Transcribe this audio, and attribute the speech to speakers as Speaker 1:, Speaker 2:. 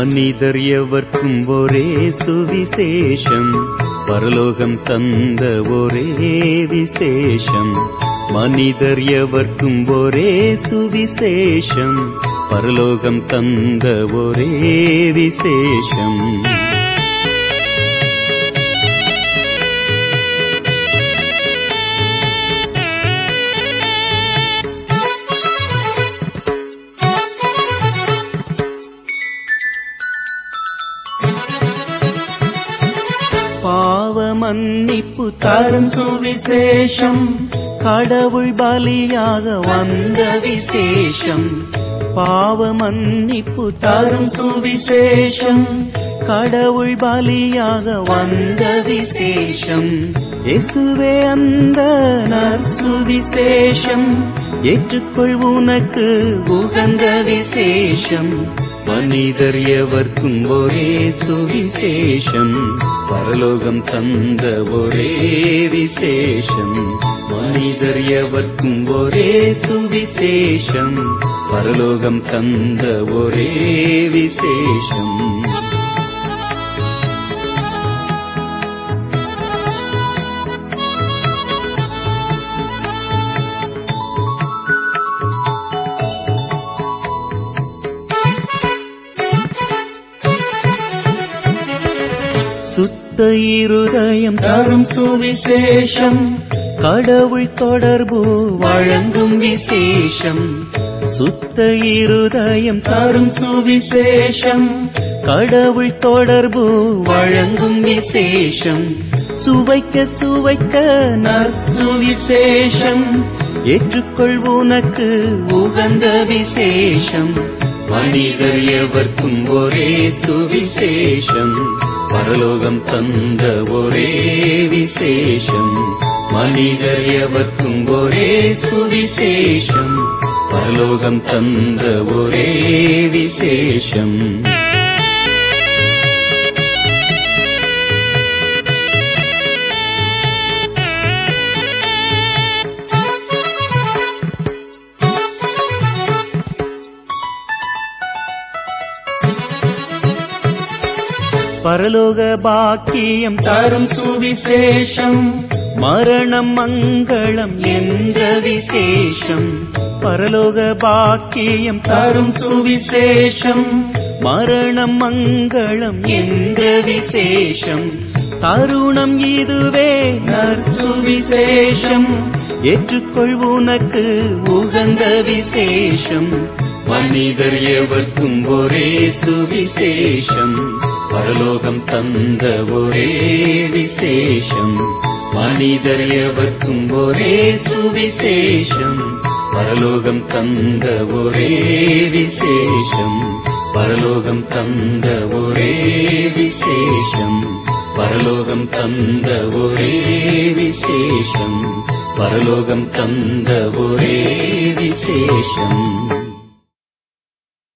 Speaker 1: மனிதர் எவர்க்கும் ஒரே சுவிசேஷம் பரலோகம் தந்த ஒரே விசேஷம் மனிதர் எவர்க்கும் ஒரே சுவிசேஷம் பரலோகம் தந்த ஒரே விசேஷம் பாவ மன்னிப்பு தரும் சுவிசேஷம் கடவுள் பலியாக வந்த விசேஷம் பாவ மன்னிப்பு தரும் சுவிசேஷம் கடவுள் பலியாக வந்த விசேஷம் இயேசுவே அந்த நற்சுவிசேஷம் ஏற்றுக்கொள் உனக்கு உகந்த விசேஷம் மனிதர் எவர்க்கும் ஒரே சுவிசேஷம் பரலோகம் தந்த ஒரே விசேஷம் மனிதர் எவர்க்கும் ஒரே சுவிசேஷம் பரலோகம் தந்த ஒரே விசேஷம் சுத்த இருதயம் தரும் சுவிசேஷம் கடவுள் தொடர்பு வழங்கும் விசேஷம் சுத்த இருதயம் தரும் சுவிசேஷம் கடவுள் தொடர்பு வழங்கும் விசேஷம் சுவைக்க சுவைக்க நற்சுவிசேஷம் ஏற்றுக்கொள் உனக்கு உகந்த விசேஷம் மனிதர் எவர்க்கும் ஒரே சுவிசேஷம் பரலோகம் தந்த ஒரே விசேஷம் மனிதர் எவர்க்கும் ஒரே சுவிசேஷம் பரலோகம் தந்த ஒரே விசேஷம் பரலோக பாக்கியம் தரும் சுவிசேஷம் மரணம் மங்களம் என்ற விசேஷம் பரலோக பாக்கியம் தரும் சுவிசேஷம் மரணம் மங்களம் என்ற விசேஷம் தருணம் இதுவே நற்சுவிசேஷம் ஏற்றுக்கொள் உனக்கு உகந்த விசேஷம் மனிதர் எவர்க்கும் ஒரே சுவிசேஷம் பரலோகம் தந்த ஒரே விசேஷம் மனிதர் எவர்க்கும் ஒரே சுவிசேஷம் பரலோகம் தந்த ஒரே விசேஷம் பரலோகம் தந்த ஒரே விசேஷம் பரலோகம் தந்த ஒரே விசேஷம் பரலோகம் தந்த ஒரே விசேஷம்